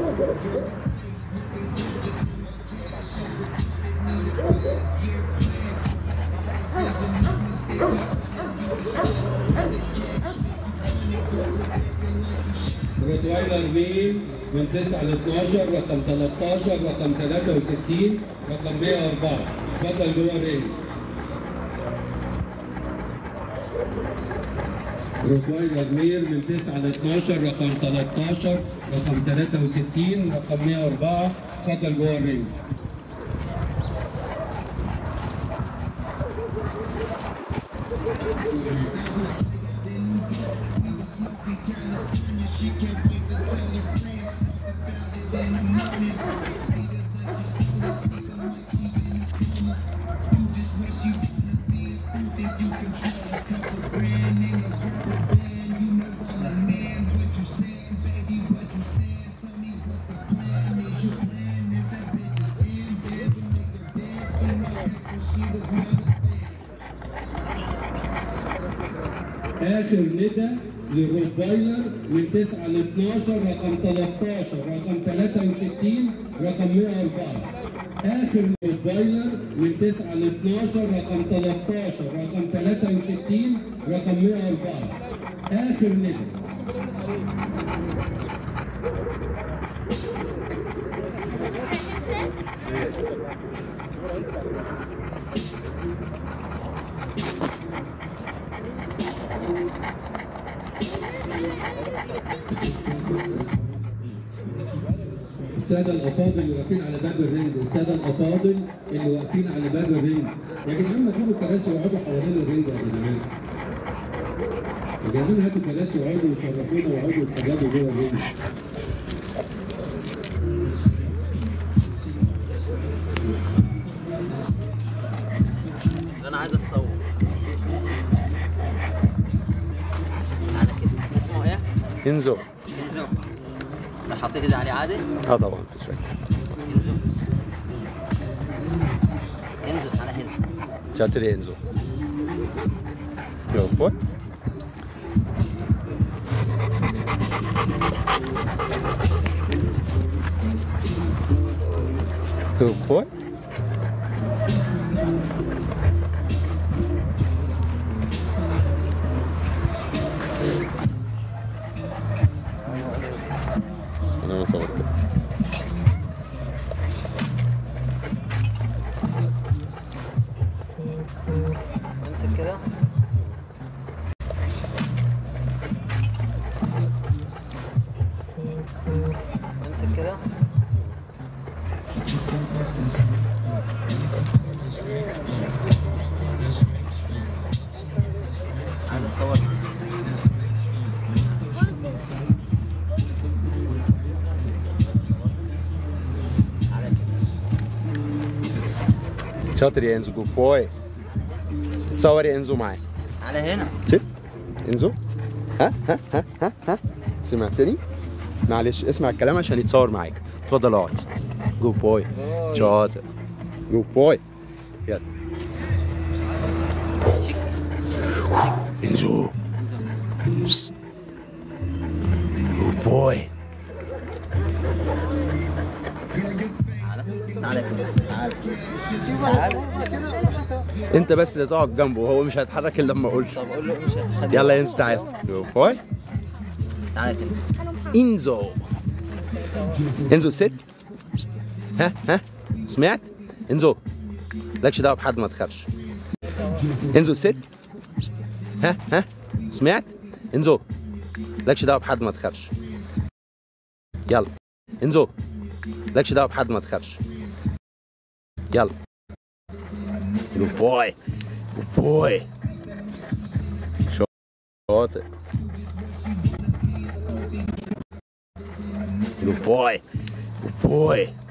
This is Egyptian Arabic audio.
روتويلر مين من 9 ل 12 رقم 13 رقم 63 رقم 104 اتفضل جوه الرينج روتويلر مير من 9 ل 12 رقم 13 رقم 63 رقم 104 اتفضل جوه الرينج اخر ندى للروتفايلر من 9 ل 12 رقم 13 رقم 63 رقم 104 اخر روتفايلر من 9 ل 12 رقم 13 رقم 63 رقم 104 اخر ندى الساده الافاضل اللي واقفين على باب الرينج الساده الافاضل اللي واقفين على باب الرينج يا جدعان ما تجيبوا كراسي واقعدوا حوالين الرينج يا جدعان يا جدعان هاتوا كراسي واقعدوا وشرفونا واقعدوا اتفرجوا جوه الرينج انا عايز اتصور تعالى كده اسمه ايه؟ انزو انزو لو حطيت ايدي عليه عادي اه طبعا في شويه انزو انزو تعالى هنا شاطر يا انزو يو بوي Good boy. انا مصور كده امسك كده امسك كده عايز اتصور تعالى كده. شاطر يا انزو جود بوي تصور يا انزو معايا تعالى هنا سيب انزو ها ها ها ها ها سمعتني معلش اسمع الكلام عشان يتصور معاك اتفضل اقعد جود بوي شاطر جود بوي يلا تشيك انزو جود بوي تعالى تعالى كده تعالى تعالى انت بس اللي تقعد جنبه وهو مش هيتحرك الا لما اقول له. طب قول له امشي خلي- يلا يا انزو تعال جود بوي تعالى تنزل انزو انزو ست ها ها سمعت انزو لكش دعوه بحد ما تخافش انزو ست ها ها سمعت انزو لكش دعوه بحد ما تخافش يلا انزو لكش دعوه بحد ما تخافش يلا جود بوي جود بوي شاطر Good boy. Good boy.